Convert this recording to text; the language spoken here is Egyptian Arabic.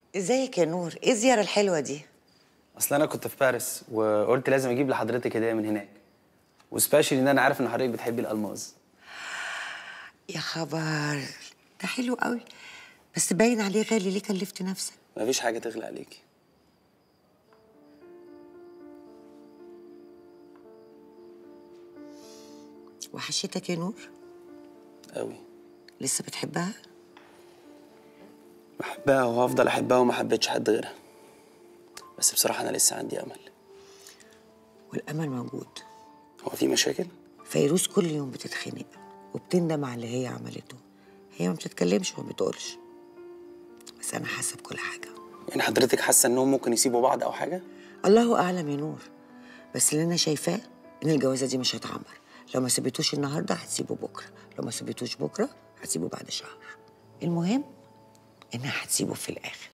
ازيك يا نور ايه الزياره الحلوه دي اصل انا كنت في باريس وقلت لازم اجيب لحضرتك هديه من هناك وسبيشالي ان انا عارف ان حضرتك بتحبي الالماظ يا خبر ده حلو قوي بس باين عليه غالي ليه كلفت نفسك مفيش حاجه تغلى عليكي وحشتك يا نور قوي لسه بتحبها بحبها وهفضل احبها وما حبيتش حد غيرها بس بصراحه انا لسه عندي امل والامل موجود هو في مشاكل فيروز كل يوم بتتخنق وبتندم على اللي هي عملته هي ما بتتكلمش وما بتقولش بس انا حاسه بكل حاجه يعني حضرتك حاسه انهم ممكن يسيبوا بعض او حاجه الله اعلم يا نور بس اللي انا شايفاه ان الجوازه دي مش هتعمر لو ما سبتوش النهارده هتسيبه بكره لو ما سبتوش بكره هتسيبه بعد شهر المهم انها هتسيبه في الاخر